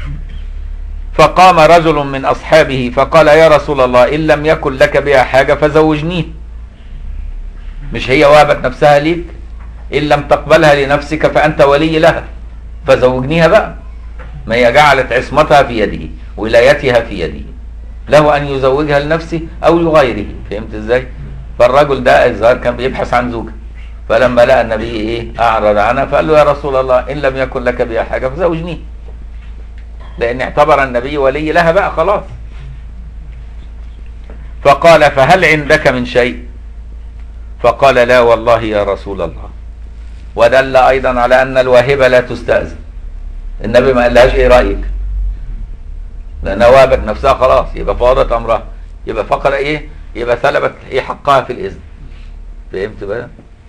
فقام رجل من أصحابه فقال يا رسول الله إن لم يكن لك بها حاجة فزوجنيه مش هي وهبت نفسها ليك إن لم تقبلها لنفسك فأنت ولي لها فزوجنيها بقى ما هي جعلت عصمتها في يده ولايتها في يده له أن يزوجها لنفسه أو لغيره فهمت إزاي فالرجل ده الظاهر كان بيبحث عن زوجة فلما لقى النبي ايه اعرض عنها فقال له يا رسول الله ان لم يكن لك بها حاجه فزوجني لان اعتبر النبي ولي لها بقى خلاص فقال فهل عندك من شيء فقال لا والله يا رسول الله ودل ايضا على ان الواهبه لا تستاذن النبي ما قالهاش ايه رايك لانها وهبت نفسها خلاص يبقى فاضت امرها يبقى فقر ايه يبقى ثلبت ايه حقها في الاذن فهمت بقى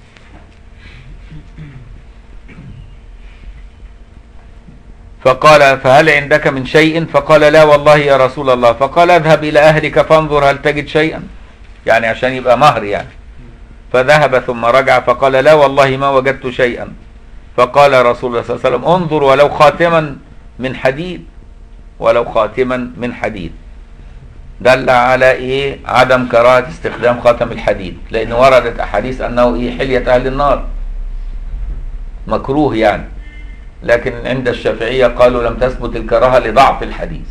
فقال فهل عندك من شيء فقال لا والله يا رسول الله فقال اذهب إلى أهلك فانظر هل تجد شيئا يعني عشان يبقى مهر يعني فذهب ثم رجع فقال لا والله ما وجدت شيئا فقال رسول الله صلى الله عليه وسلم انظر ولو خاتما من حديد ولو خاتما من حديد دل على ايه عدم كراهه استخدام خاتم الحديد لان وردت احاديث انه ايه حليه اهل النار مكروه يعني لكن عند الشافعيه قالوا لم تثبت الكراهه لضعف الحديث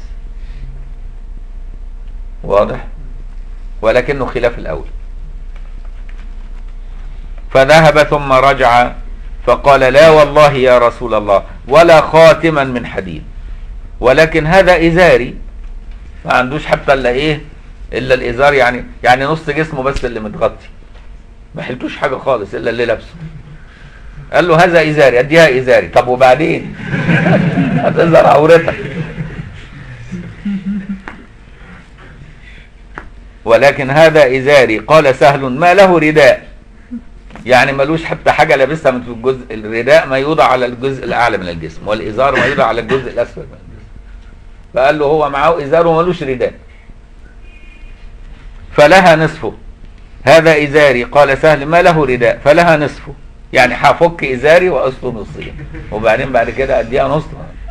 واضح ولكنه خلاف الاول فذهب ثم رجع فقال لا والله يا رسول الله ولا خاتما من حديد ولكن هذا ازاري ما عندوش حتى الا ايه الا الازار يعني يعني نص جسمه بس اللي متغطي ما حلتوش حاجه خالص الا اللي لابسه قال له هذا ازاري اديها ازاري طب وبعدين هتظهر عورتك ولكن هذا ازاري قال سهل ما له رداء يعني ملوش حتى حاجه لابسها من الجزء الرداء ما يوضع على الجزء الاعلى من الجسم والازار ما يوضع على الجزء الاسفل من الجسم فقال له هو معاه ازار وملوش رداء فلها نصفه هذا ازاري قال سهل ما له رداء فلها نصفه يعني هفك ازاري واقصه نصين وبعدين بعد كده اديها نص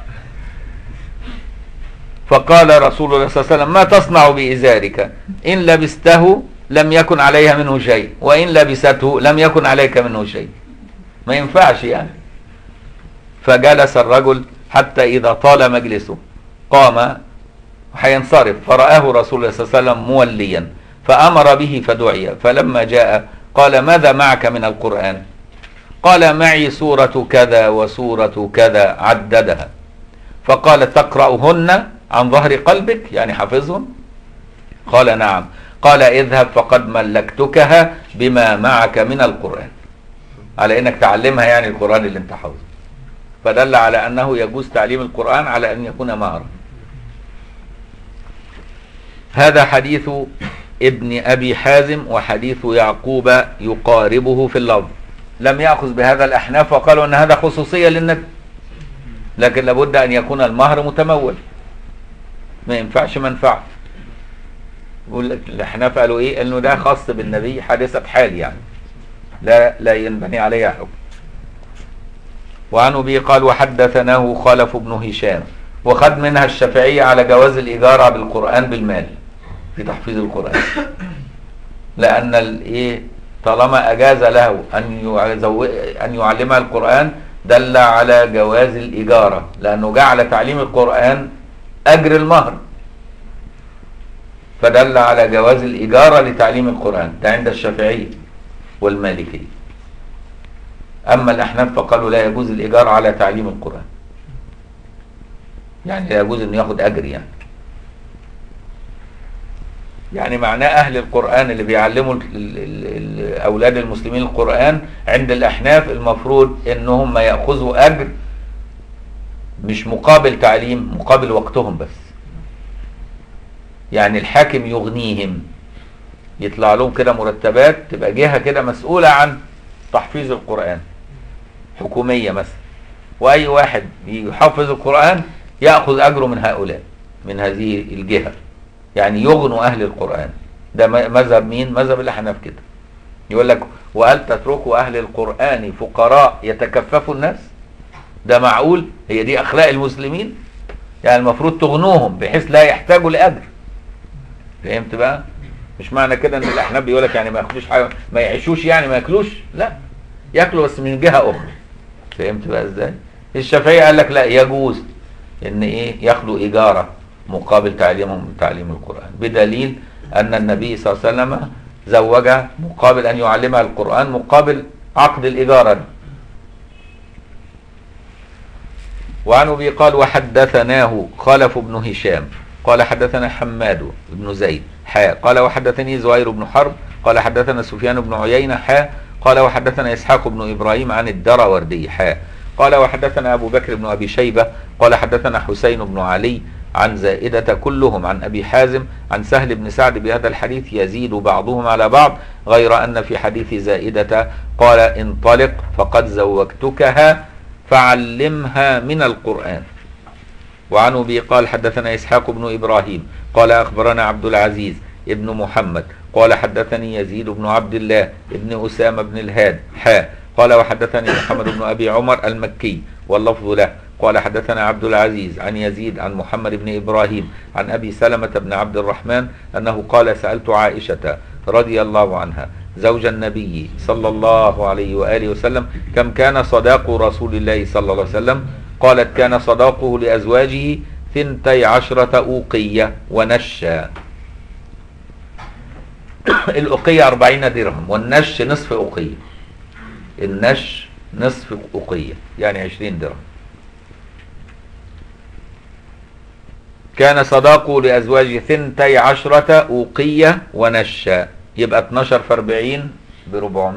فقال رسول الله صلى الله عليه وسلم ما تصنع بازارك ان لبسته لم يكن عليها منه شيء وان لبسته لم يكن عليك منه شيء ما ينفعش يعني فجلس الرجل حتى اذا طال مجلسه قام هينصرف فرآه رسول الله صلى الله عليه وسلم موليا فأمر به فدعي فلما جاء قال ماذا معك من القرآن قال معي سورة كذا وسورة كذا عددها فقال تقرأهن عن ظهر قلبك يعني حافظهم قال نعم قال اذهب فقد ملكتكها بما معك من القرآن على انك تعلمها يعني القرآن اللي انت حافظه فدل على انه يجوز تعليم القرآن على ان يكون مهرا هذا حديث ابن ابي حازم وحديث يعقوب يقاربه في اللفظ لم ياخذ بهذا الاحناف وقالوا ان هذا خصوصيه للنبي لكن لابد ان يكون المهر متمول ما ينفعش منفعه يقول لك الاحناف قالوا ايه انه ده خاص بالنبي حادثه حال يعني لا لا ينبني عليها حكم وعن ابي قال وحدثناه خلف بن هشام وخد منها الشافعيه على جواز الاجاره بالقران بالمال في تحفيظ القران لان الايه طالما اجاز له ان يعزو ان يعلمها القران دل على جواز الاجاره لانه جعل تعليم القران اجر المهر فدل على جواز الاجاره لتعليم القران ده عند الشافعيه والمالكيه اما الاحناف فقالوا لا يجوز الاجاره على تعليم القران يعني لا يجوز انه ياخد اجر يعني يعني معناه اهل القران اللي بيعلموا ال- ال- ال- اولاد المسلمين القران عند الاحناف المفروض انهم ما ياخذوا اجر مش مقابل تعليم مقابل وقتهم بس يعني الحاكم يغنيهم يطلع لهم كده مرتبات تبقى جهه كده مسؤوله عن تحفيظ القران حكوميه مثلا واي واحد يحفظ القران ياخذ اجره من هؤلاء من هذه الجهه يعني يغنوا اهل القران ده م- مذهب مين مذهب الاحناف كده يقول لك وهل تتركوا اهل القران فقراء يتكففوا الناس ده معقول هي دي اخلاق المسلمين يعني المفروض تغنوهم بحيث لا يحتاجوا لاجر فهمت بقى مش معنى كده ان الاحناف بيقول لك يعني ما ياخدوش حاجه ما يعيشوش يعني ما ياكلوش لا ياكلوا بس من جهه اخرى فهمت بقى ازاي الشافعيه قال لك لا يجوز ان ايه ياخدوا اجاره مقابل تعليمهم تعليم القران بدليل ان النبي صلى الله عليه وسلم زوج مقابل ان يعلمها القران مقابل عقد الاجاره ده. وعن ابي قال وحدثناه خلف بن هشام قال حدثنا حماد بن زيد حاء قال وحدثني زهير بن حرب قال حدثنا سفيان بن عيينة حاء قال وحدثنا إسحاق بن إبراهيم عن الدروردي حاء قال وحدثنا أبو بكر بن أبي شيبة قال حدثنا حسين بن علي عن زائدة كلهم عن أبي حازم عن سهل بن سعد بهذا الحديث يزيد بعضهم على بعض غير أن في حديث زائدة قال انطلق فقد زوجتكها فعلمها من القرآن وعن ابي قال حدثنا اسحاق بن ابراهيم قال اخبرنا عبد العزيز ابن محمد قال حدثني يزيد بن عبد الله ابن أسامة بن الهاد حا قال وحدثني محمد بن أبي عمر المكي واللفظ له قال حدثنا عبد العزيز عن يزيد عن محمد بن إبراهيم عن أبي سلمة بن عبد الرحمن أنه قال سألت عائشة رضي الله عنها زوج النبي صلى الله عليه وآله وسلم كم كان صداق رسول الله صلى الله عليه وسلم قالت كان صداقه لأزواجه ثنتي عشرة أوقية ونشا الأوقية أربعين درهم والنش نصف أوقية النش نصف أوقية يعني عشرين درهم كان صداقه لأزواجه ثنتي عشرة أوقية ونشا يبقى 12 في 40 ب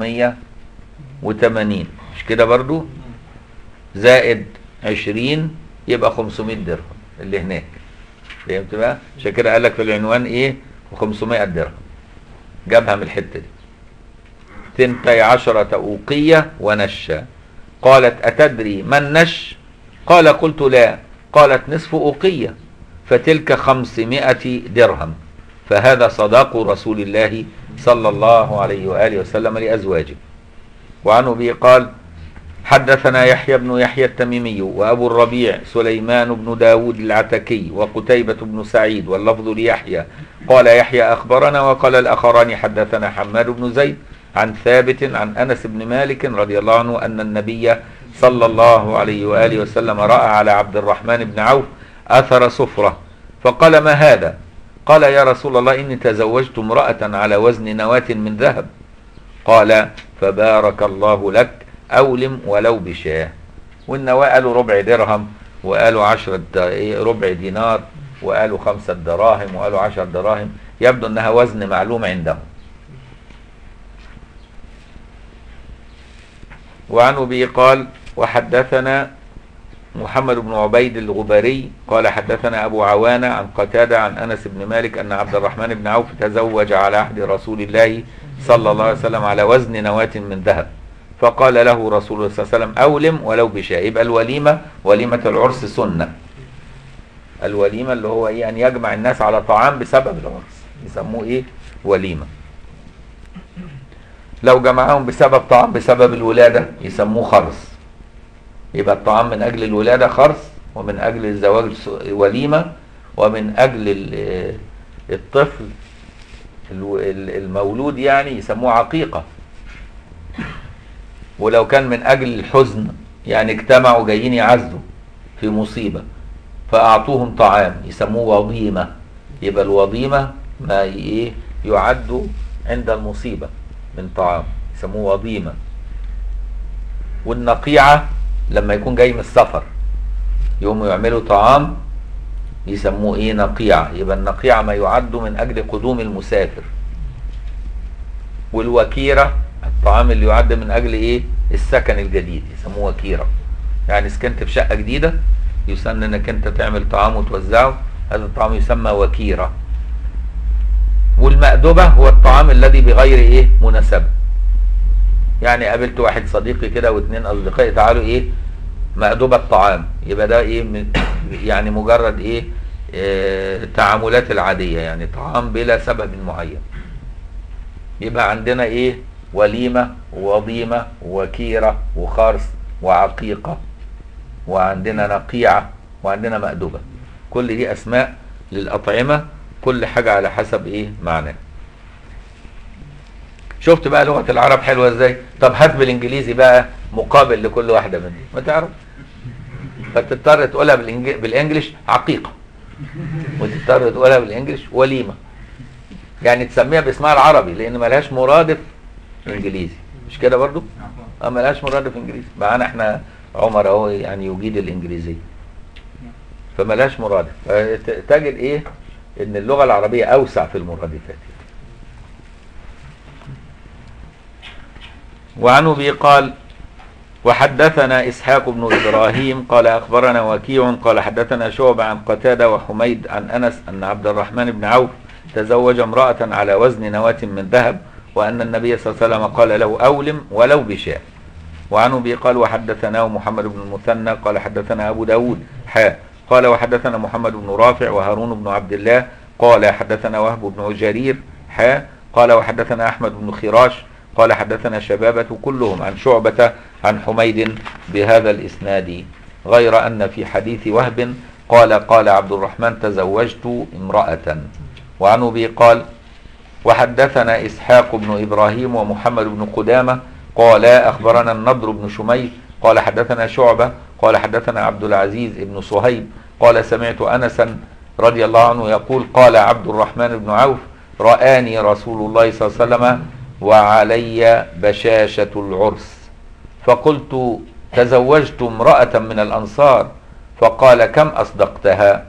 480 مش كده برضو زائد 20 يبقى 500 درهم اللي هناك فهمت بقى عشان كده قال لك في العنوان ايه 500 درهم جابها من الحته دي ثنتي عشرة أوقية ونشا قالت أتدري ما النش قال قلت لا قالت نصف أوقية فتلك خمسمائة درهم فهذا صداق رسول الله صلى الله عليه وآله وسلم لأزواجه وعن أبي قال حدثنا يحيى بن يحيى التميمي وأبو الربيع سليمان بن داود العتكي وقتيبة بن سعيد واللفظ ليحيى قال يحيى أخبرنا وقال الآخران حدثنا حماد بن زيد عن ثابت عن أنس بن مالك رضي الله عنه أن النبي صلى الله عليه وآله وسلم رأى على عبد الرحمن بن عوف أثر صفرة فقال ما هذا قال يا رسول الله إني تزوجت امرأة على وزن نواة من ذهب قال فبارك الله لك أولم ولو بشاه والنواة قالوا ربع درهم وقالوا عشرة ربع دينار وقالوا خمسة دراهم وقالوا عشر دراهم يبدو أنها وزن معلوم عندهم وعن أبي قال وحدثنا محمد بن عبيد الغباري قال حدثنا أبو عوانة عن قتادة عن أنس بن مالك أن عبد الرحمن بن عوف تزوج على عهد رسول الله صلى الله عليه وسلم على وزن نواة من ذهب فقال له رسول الله صلى الله عليه وسلم أولم ولو بشاء يبقى الوليمة وليمة العرس سنة الوليمة اللي هو إيه أن يجمع الناس على طعام بسبب العرس يسموه إيه وليمة لو جمعهم بسبب طعام بسبب الولادة يسموه خرس يبقى الطعام من أجل الولادة خرس ومن أجل الزواج وليمة ومن أجل الطفل المولود يعني يسموه عقيقة ولو كان من أجل الحزن يعني اجتمعوا جايين يعزوا في مصيبة فأعطوهم طعام يسموه وضيمة يبقى الوضيمة ما إيه يعد عند المصيبة من طعام يسموه وضيمة والنقيعة لما يكون جاي من السفر يقوموا يعملوا طعام يسموه ايه نقيعة يبقى النقيعة ما يعد من اجل قدوم المسافر والوكيرة الطعام اللي يعد من اجل ايه السكن الجديد يسموه وكيرة يعني سكنت في شقة جديدة يسن انك انت تعمل طعام وتوزعه هذا الطعام يسمى وكيرة والمأدبة هو الطعام الذي بغير ايه مناسبة يعني قابلت واحد صديقي كده واثنين اصدقائي تعالوا ايه مأدبة طعام يبقى ده ايه من يعني مجرد ايه, إيه التعاملات العادية يعني طعام بلا سبب معين يبقى عندنا ايه وليمة ووضيمة وكيرة وخرس وعقيقة وعندنا نقيعة وعندنا مأدبة كل دي اسماء للأطعمة كل حاجة على حسب ايه معناه شفت بقى لغه العرب حلوه ازاي طب هات بالانجليزي بقى مقابل لكل واحده من دي ما تعرف فتضطر تقولها بالإنج... بالانجلش عقيقه وتضطر تقولها بالانجلش وليمه يعني تسميها باسمها العربي لان ملهاش مرادف انجليزي مش كده برضو اه ملهاش مرادف انجليزي معانا احنا عمر اهو يعني يجيد الانجليزيه فملهاش مرادف تجد ايه ان اللغه العربيه اوسع في المرادفات وعن ابي قال وحدثنا اسحاق بن ابراهيم قال اخبرنا وكيع قال حدثنا شعبة عن قتاده وحميد عن انس ان عبد الرحمن بن عوف تزوج امراه على وزن نواه من ذهب وان النبي صلى الله عليه وسلم قال له اولم ولو بشاء وعن ابي قال وحدثناه محمد بن المثنى قال حدثنا ابو داود حا قال وحدثنا محمد بن رافع وهارون بن عبد الله قال حدثنا وهب بن جرير حا قال وحدثنا أحمد بن خراش قال حدثنا شبابة كلهم عن شعبة عن حميد بهذا الإسناد غير أن في حديث وهب قال قال عبد الرحمن تزوجت امرأة وعن أبي قال وحدثنا إسحاق بن إبراهيم ومحمد بن قدامة قال أخبرنا النضر بن شميل قال حدثنا شعبة قال حدثنا عبد العزيز بن صهيب قال سمعت أنسا رضي الله عنه يقول قال عبد الرحمن بن عوف رآني رسول الله صلى الله عليه وسلم وعلي بشاشة العرس فقلت تزوجت امرأة من الأنصار فقال كم أصدقتها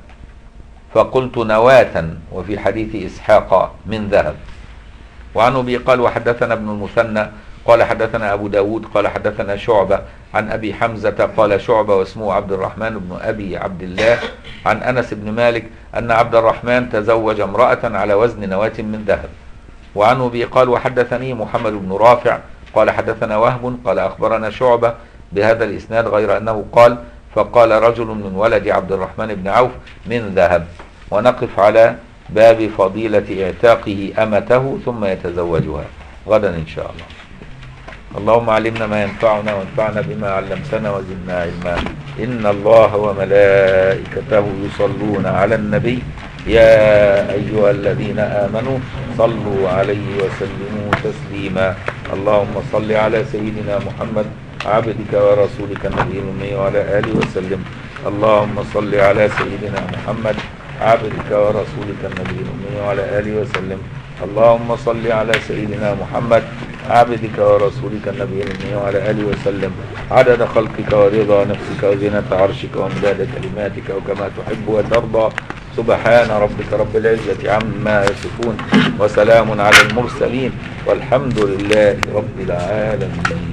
فقلت نواة وفي حديث إسحاق من ذهب وعن أبي قال وحدثنا ابن المثنى قال حدثنا أبو داود قال حدثنا شعبة عن أبي حمزة قال شعبة واسمه عبد الرحمن بن أبي عبد الله عن أنس بن مالك أن عبد الرحمن تزوج امرأة على وزن نواة من ذهب وعن أبي قال وحدثني محمد بن رافع قال حدثنا وهب قال أخبرنا شعبة بهذا الإسناد غير أنه قال فقال رجل من ولد عبد الرحمن بن عوف من ذهب ونقف على باب فضيلة اعتاقه أمته ثم يتزوجها غدا إن شاء الله اللهم علمنا ما ينفعنا وانفعنا بما علمتنا وزدنا علما إن الله وملائكته يصلون على النبي يا أيها الذين آمنوا صلوا عليه وسلموا تسليما اللهم صل على سيدنا محمد عبدك ورسولك النبي الأمي وعلى آله وسلم اللهم صل على سيدنا محمد عبدك ورسولك النبي الأمي وعلى آله وسلم اللهم صل على سيدنا محمد عبدك ورسولك النبي الأمي وعلى آله وسلم عدد خلقك ورضا نفسك وزنة عرشك ومداد كلماتك وكما تحب وترضى سبحان ربك رب العزة عما يصفون وسلام على المرسلين والحمد لله رب العالمين